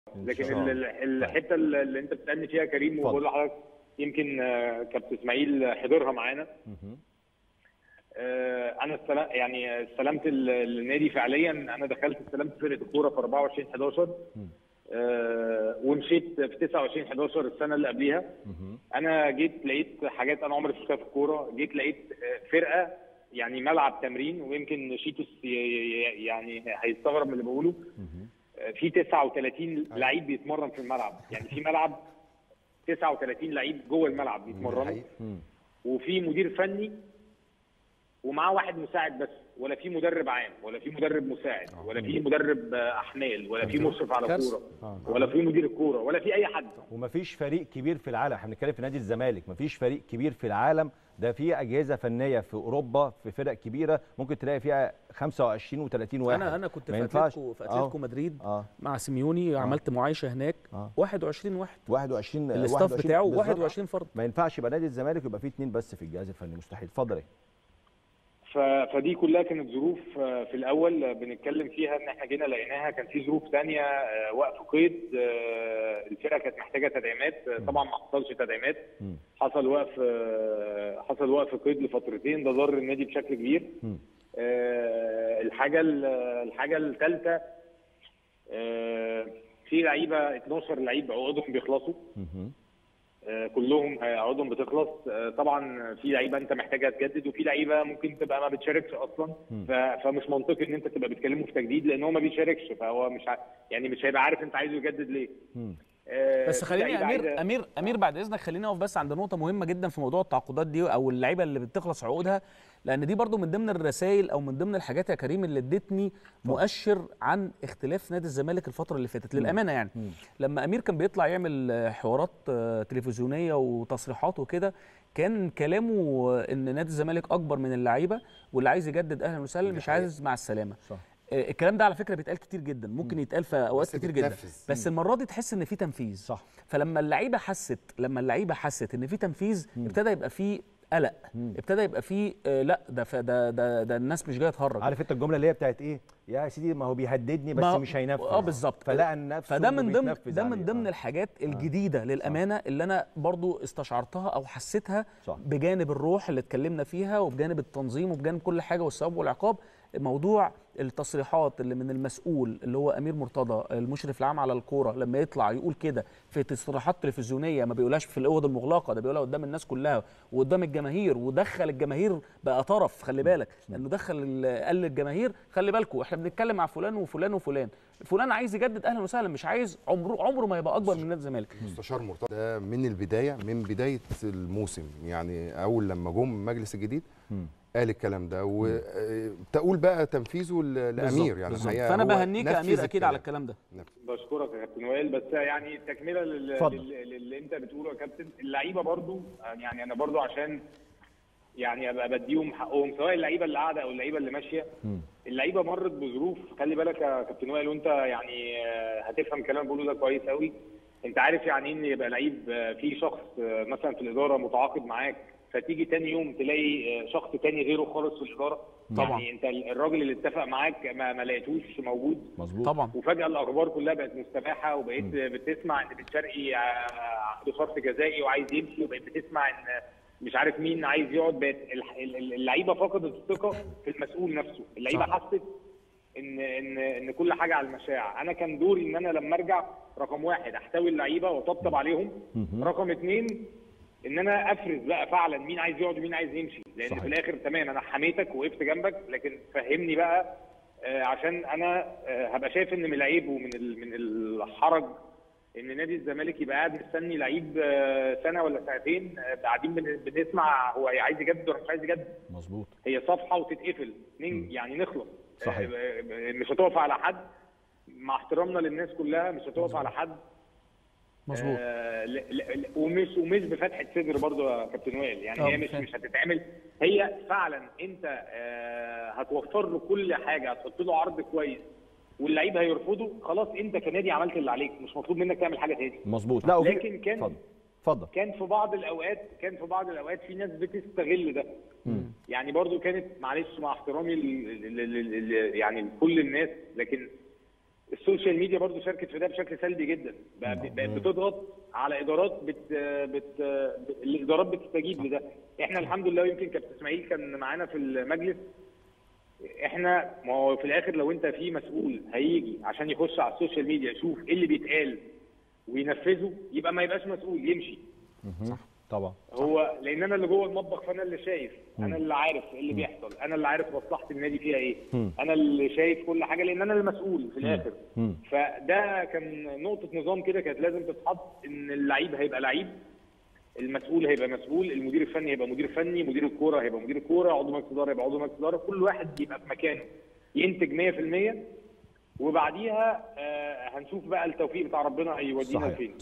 لكن شاء الله. ال- ال- الحته اللي اللي انت بتسالني فيها كريم اتفضل. وبقول لحضرتك يمكن آه، كابتن اسماعيل حضرها معانا مهم. آه، انا استلم يعني استلمت ال- النادي فعليا انا دخلت استلمت فرقه الكوره في 24 11 آه، ومشيت في 29 11 السنه اللي قبليها مهم. انا جيت لقيت حاجات انا عمري ما شفتها في الكوره جيت لقيت آه، فرقه يعني ملعب تمرين ويمكن شيتوس ي- ي- يعني هيستغرب من اللي بقوله مهم. آه، في 39 لعيب بيتمرن في الملعب يعني في ملعب 39 لعيب جوه الملعب بيتمرنوا حقيقي. مم. وفي مدير فني ومعاه واحد مساعد بس ولا في مدرب عام ولا في مدرب مساعد ولا في مدرب آه، احمال ولا في مشرف على كارثة. كوره آه. ولا في مدير الكوره ولا في اي حد ومفيش فريق كبير في العالم احنا بنتكلم في نادي الزمالك مفيش فريق كبير في العالم ده في اجهزه فنيه في اوروبا في فرق كبيره ممكن تلاقي فيها 25 و30 واحد انا انا كنت ما في ينفعش. اتلتيكو في آه. اتلتيكو مدريد اه مع سيميوني عملت معايشه هناك آه. 21 واحد 21 الاستاف 21 بتاعه بالظبط. 21 فرد ما ينفعش يبقى نادي الزمالك يبقى فيه اثنين بس في الجهاز الفني مستحيل اتفضل ايه ف... فدي كلها كانت ظروف آه، في الاول آه، بنتكلم فيها ان احنا جينا لقيناها كان في ظروف ثانيه وقف قيد آه، الفرقه كانت محتاجه تدعيمات آه، طبعا ما حصلش تدعيمات مم. حصل وقف آه، حصل وقف قيد لفترتين ده ضر النادي بشكل كبير مم. آه، الحاجه ال- الحاجه الثالثه في لعيبه 12 لعيب عقودهم بيخلصوا مهم. آه، كلهم عقودهم بتخلص آه، طبعا في لعيبه انت محتاجها تجدد وفي لعيبه ممكن تبقى ما بتشاركش اصلا مم. ف- فمش منطقي ان انت تبقى بتكلمه في تجديد لان هو ما بيشاركش فهو مش ع... يعني مش هيبقى عارف انت عايزه يجدد ليه مم. آه، بس في خليني لعيبة امير عايزة- امير امير بعد اذنك خليني اقف بس عند نقطه مهمه جدا في موضوع التعاقدات دي او اللعيبه اللي بتخلص عقودها لان دي برضو من ضمن الرسائل او من ضمن الحاجات يا كريم اللي ادتني مؤشر عن اختلاف نادي الزمالك الفتره اللي فاتت للامانه يعني لما امير كان بيطلع يعمل آه، حوارات آه، تلفزيونيه وتصريحات وكده كان كلامه آه، ان نادي الزمالك اكبر من اللعيبه واللي عايز يجدد اهلا وسهلا مش عايز مع السلامه صح. آه، الكلام ده على فكره بيتقال كتير جدا ممكن يتقال في اوقات بس كتير جدا بيتنفذ. بس المره دي تحس ان في تنفيذ صح. فلما اللعيبه حست لما اللعيبه حست ان في تنفيذ ابتدى يبقى في قلق ابتدى يبقى في آه لا ده ف- ده ده, ده الناس مش جايه تهرج عارف انت الجمله اللي هي بتاعت ايه يا سيدي ما هو بيهددني بس ما- مش هينفذ اه بالظبط فلقى نفسه فده إنه من ضمن بيتنفذ ده من عليه. ضمن آه. الحاجات الجديده للامانه اللي انا برضو استشعرتها او حسيتها صح. بجانب الروح اللي اتكلمنا فيها وبجانب التنظيم وبجانب كل حاجه والثواب والعقاب موضوع التصريحات اللي من المسؤول اللي هو امير مرتضى المشرف العام على الكوره لما يطلع يقول كده في تصريحات تلفزيونيه ما بيقولهاش في الاوض المغلقه ده بيقولها قدام الناس كلها وقدام الجماهير ودخل الجماهير بقى طرف خلي بالك لانه دخل ال- قال للجماهير خلي بالكم احنا بنتكلم مع فلان وفلان وفلان فلان عايز يجدد اهلا وسهلا مش عايز عمره عمره ما هيبقى اكبر من نادي الزمالك مستشار مرتضى ده من البدايه من بدايه الموسم يعني اول لما جم المجلس الجديد قال الكلام ده وتقول بقى تنفيذه ل- لامير يعني بالظبط. الحقيقة فانا هو بهنيك يا نفذ امير اكيد على الكلام. الكلام ده بشكرك يا كابتن وائل بس يعني تكمله لل- اتفضل. لل- للي انت بتقوله يا كابتن اللعيبه برضو يعني انا برضو عشان يعني ابقى بديهم حقهم سواء اللعيبه اللي قاعده او اللعيبه اللي ماشيه اللعيبه مرت بظروف خلي بالك يا كابتن وائل وانت يعني آه، هتفهم الكلام اللي بقوله ده كويس قوي انت عارف يعني ايه ان يبقى لعيب آه، في شخص آه، مثلا في الاداره متعاقد معاك فتيجي تاني يوم تلاقي آه، شخص تاني غيره خالص في الاداره طبعا. يعني انت الراجل اللي اتفق معاك ما, ما لقيتوش موجود مظبوط طبعا وفجاه الاخبار كلها بقت مستباحه وبقيت بتسمع ان بن شرقي آه، عنده شرط جزائي وعايز يمشي وبقيت بتسمع ان مش عارف مين عايز يقعد بقت الح- ال- ال- اللعيبه فقدت الثقه في المسؤول نفسه اللعيبه صح. حست ان ان ان كل حاجه على المشاع انا كان دوري ان انا لما ارجع رقم واحد احتوي اللعيبه واطبطب عليهم رقم اثنين ان انا افرز بقى فعلا مين عايز يقعد ومين عايز يمشي لان صحيح. في الاخر تمام انا حميتك وقفت جنبك لكن فهمني بقى آه، عشان انا آه، هبقى شايف ان من العيب ومن ال- من الحرج ان نادي الزمالك يبقى قاعد مستني لعيب آه، سنه ولا سنتين آه، قاعدين بن- بنسمع هو عايز يجدد ولا مش عايز يجدد مظبوط هي صفحه وتتقفل نين- يعني نخلص صحيح. آه، آه، مش هتقف على حد مع احترامنا للناس كلها مش هتقف على حد مظبوط آه، ل- ل- ل- ومش ومش بفتحه صدر برضو يا كابتن وائل يعني آه، هي مش فاهم. مش هتتعمل هي فعلا انت آه، هتوفر له كل حاجه هتحط له عرض كويس واللعيب هيرفضه خلاص انت كنادي عملت اللي عليك مش مطلوب منك تعمل حاجه تاني مظبوط لا وفي- لكن كان- اتفضل اتفضل كان في بعض الاوقات كان في بعض الاوقات في ناس بتستغل ده يعني برضو كانت معلش مع احترامي ل- ل- ل- ل- يعني لكل الناس لكن السوشيال ميديا برضو شاركت في ده بشكل سلبي جدا بقى بقت بتضغط على ادارات بت بت الادارات بتستجيب لده احنا الحمد لله يمكن كابتن اسماعيل كان معانا في المجلس احنا ما هو في الاخر لو انت في مسؤول هيجي عشان يخش على السوشيال ميديا يشوف ايه اللي بيتقال وينفذه يبقى ما يبقاش مسؤول يمشي طبعا هو لان انا اللي جوه المطبخ فانا اللي شايف انا اللي عارف ايه اللي بيحصل انا اللي عارف مصلحه النادي فيها ايه انا اللي شايف كل حاجه لان انا المسؤول في الاخر فده كان نقطه نظام كده كانت لازم تتحط ان اللعيب هيبقى لعيب المسؤول هيبقى مسؤول المدير الفني هيبقى مدير فني مدير الكوره هيبقى مدير الكوره عضو مجلس اداره هيبقى عضو مجلس اداره كل واحد يبقى في مكانه ينتج 100% وبعديها آه هنشوف بقى التوفيق بتاع ربنا هيودينا صحيح. فين